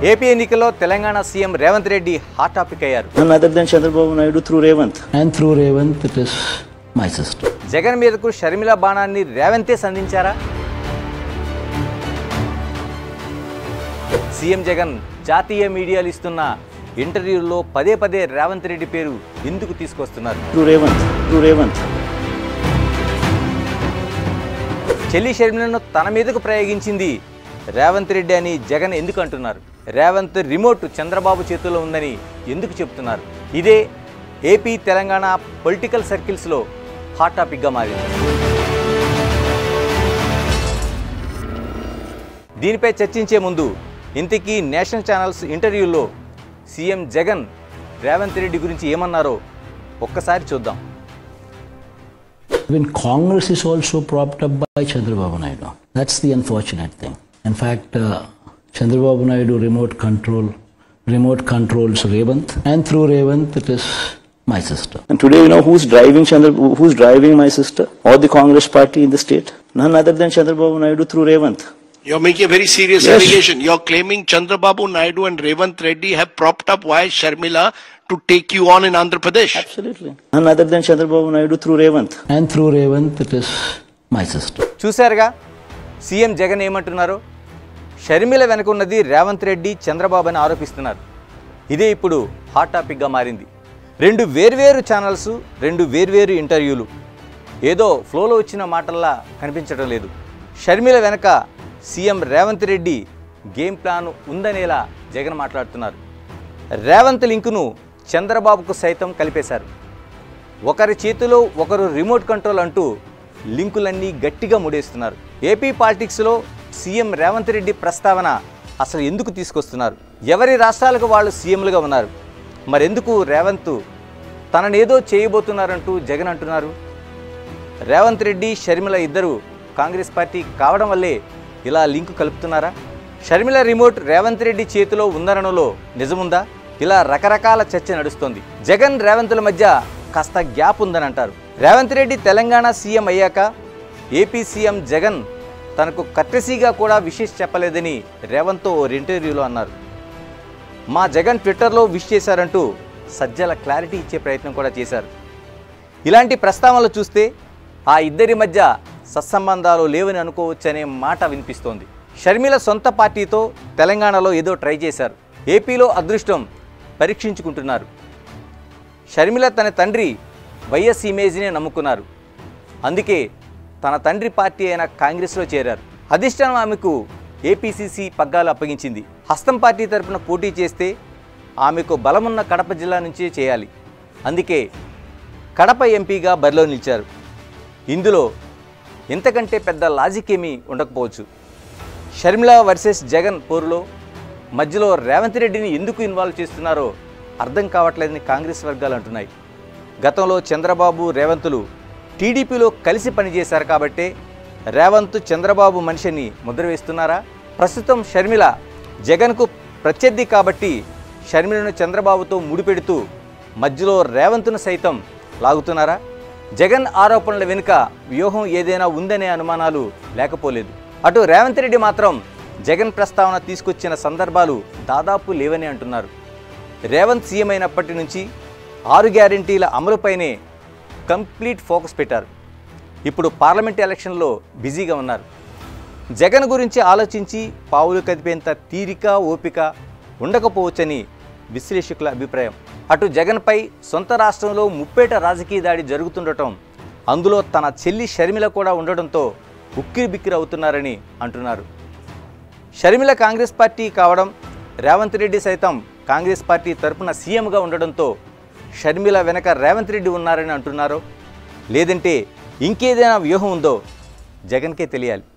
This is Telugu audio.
ఏపీ ఎన్నికల్లో Telangana CM Revanth Reddy hot topic అయ్యారు None other than Chandrababu Naidu through Revant. And through Revant, it is my sister. Jagan మీదకు షర్మిల బాణాన్ని రేవంతే సంధించారా సీఎం జగన్ జాతీయ మీడియాలు ఇస్తున్న ఇంటర్వ్యూల్లో పదే పదే రేవంత్ రెడ్డి పేరు ఎందుకు తీసుకొస్తున్నారు Through Revant. Through Revant. చెల్లి షర్మిలను తన మీదకు ప్రయోగించింది రేవంత్ రెడ్డి అని జగన్ ఎందుకు అంటున్నారు రేవంత్ రిమోట్ చంద్రబాబు చేతుల్లో ఉందని ఎందుకు చెప్తున్నారు ఇదే ఏపీ తెలంగాణ పొలిటికల్ సర్కిల్స్లో హాట్ టాపిక్గా మారింది దీనిపై చర్చించే ముందు ఇంతకీ నేషనల్ ఛానల్స్ ఇంటర్వ్యూల్లో సీఎం జగన్ రేవంత్ రెడ్డి గురించి ఏమన్నారో ఒక్కసారి చూద్దాం Even Congress is also propped up by Chandrababu Naidu. That's the unfortunate thing. In fact, uh, Chandrababu Naidu remote control, remote controls Revant, and through Revant, it is my sister. And today, you know who's driving Chandra, who's driving my sister or the Congress party in the state? None other than Chandrababu Naidu through Revant. You're making a very serious Yes. allegation. You're claiming Chandrababu Naidu and Revant Reddy have propped up Y. Sharmila to take you on in Andhra Pradesh. Absolutely. None other than Chandrababu Naidu through Revant. And through Revant, it is my sister. చూశారుగా సీఎం జగన్ ఏమంటున్నారు షర్మిల వెనక ఉన్నది రేవంత్ రెడ్డి చంద్రబాబు అని ఆరోపిస్తున్నారు ఇదే ఇప్పుడు హాట్ టాపిక్గా మారింది రెండు వేర్వేరు ఛానల్స్ రెండు వేర్వేరు ఇంటర్వ్యూలు ఏదో ఫ్లోలో వచ్చిన మాటల్లా కనిపించడం లేదు షర్మిల వెనక CM Revanth Reddy game plan ఉందనేలా జగన్ మాట్లాడుతున్నారు రేవంత్ లింకును చంద్రబాబుకు సైతం కలిపేశారు ఒకరి చేతిలో ఒకరు రిమోట్ కంట్రోల్ అంటూ లింకులన్నీ గట్టిగా ముడేస్తున్నారు ఏపీ పాలిటిక్స్లో సీఎం రేవంత్ రెడ్డి ప్రస్తావన అసలు ఎందుకు తీసుకొస్తున్నారు ఎవరి రాష్ట్రాలకు వాళ్ళు సీఎంలుగా ఉన్నారు మరెందుకు రేవంత్ తననేదో చేయబోతున్నారంటూ జగన్ అంటున్నారు రేవంత్ రెడ్డి షర్మిల ఇద్దరు కాంగ్రెస్ పార్టీ కావడం వల్లే ఇలా లింకు కలుపుతున్నారా షర్మిల రిమోట్ రేవంత్ రెడ్డి చేతిలో ఉందనడంలో నిజముందా ఇలా రకరకాల చర్చ నడుస్తోంది జగన్ రేవంత్ల మధ్య కాస్త గ్యాప్ ఉందని అంటారు రేవంత్ రెడ్డి తెలంగాణ సీఎం అయ్యాక ఏపీ సీఎం జగన్ తనకు కట్టెసీగా కూడా విషెస్ చెప్పలేదని రేవంత్తో ఓ ఇంటర్వ్యూలో అన్నారు మా జగన్ ట్విట్టర్లో విష్ చేశారంటూ సజ్జల క్లారిటీ ఇచ్చే ప్రయత్నం కూడా చేశారు ఇలాంటి ప్రస్తావనలు చూస్తే ఆ ఇద్దరి మధ్య సత్సంబంధాలు లేవని అనుకోవచ్చనే మాట వినిపిస్తోంది షర్మిల సొంత పార్టీతో తెలంగాణలో ఏదో ట్రై చేశారు ఏపీలో అదృష్టం పరీక్షించుకుంటున్నారు షర్మిల తన తండ్రి వైఎస్ ఇమేజ్నే నమ్ముకున్నారు అందుకే తన తండ్రి పార్టీ అయిన కాంగ్రెస్లో చేరారు అధిష్టానం ఆమెకు ఏపీసీసీ పగ్గాలు అప్పగించింది హస్తం పార్టీ తరపున పోటీ చేస్తే ఆమెకు బలమున్న కడప జిల్లా నుంచే చేయాలి అందుకే కడప ఎంపీగా బరిలో నిలిచారు ఇందులో ఇంతకంటే పెద్ద లాజిక్ ఏమీ ఉండకపోవచ్చు షర్మిల వర్సెస్ జగన్ పోరులో మధ్యలో రేవంత్ రెడ్డిని ఎందుకు ఇన్వాల్వ్ చేస్తున్నారో అర్థం కావట్లేదని కాంగ్రెస్ వర్గాలు అంటున్నాయి గతంలో చంద్రబాబు రేవంతులు టీడీపీలో కలిసి పనిచేశారు కాబట్టే రేవంత్ చంద్రబాబు మనిషిని ముద్ర వేస్తున్నారా ప్రస్తుతం షర్మిల జగన్కు ప్రత్యర్థి కాబట్టి షర్మిలను చంద్రబాబుతో ముడిపెడుతూ మధ్యలో రేవంత్ను సైతం లాగుతున్నారా జగన్ ఆరోపణల వెనుక వ్యూహం ఏదైనా ఉందనే అనుమానాలు లేకపోలేదు అటు రేవంత్ రెడ్డి మాత్రం జగన్ ప్రస్తావన తీసుకొచ్చిన సందర్భాలు దాదాపు లేవని అంటున్నారు రేవంత్ సీఎం అయినప్పటి నుంచి ఆరు గ్యారంటీల అమలుపైనే కంప్లీట్ ఫోకస్ పెట్టారు ఇప్పుడు పార్లమెంట్ ఎలక్షన్లో బిజీగా ఉన్నారు జగన్ గురించి ఆలోచించి పావులు కదిపేంత తీరిక ఓపిక ఉండకపోవచ్చని విశ్లేషకుల అభిప్రాయం అటు జగన్పై సొంత రాష్ట్రంలో ముప్పేట రాజకీయ దాడి జరుగుతుండటం అందులో తన చెల్లి షర్మిల కూడా ఉండడంతో ఉక్కిరి బిక్కిరి అవుతున్నారని అంటున్నారు షర్మిల కాంగ్రెస్ పార్టీ కావడం రేవంత్ రెడ్డి సైతం కాంగ్రెస్ పార్టీ తరపున సీఎంగా ఉండడంతో షర్మిల వెనక రేవంత్ రెడ్డి ఉన్నారని అంటున్నారు లేదంటే ఇంకేదైనా వ్యూహం ఉందో జగన్కే తెలియాలి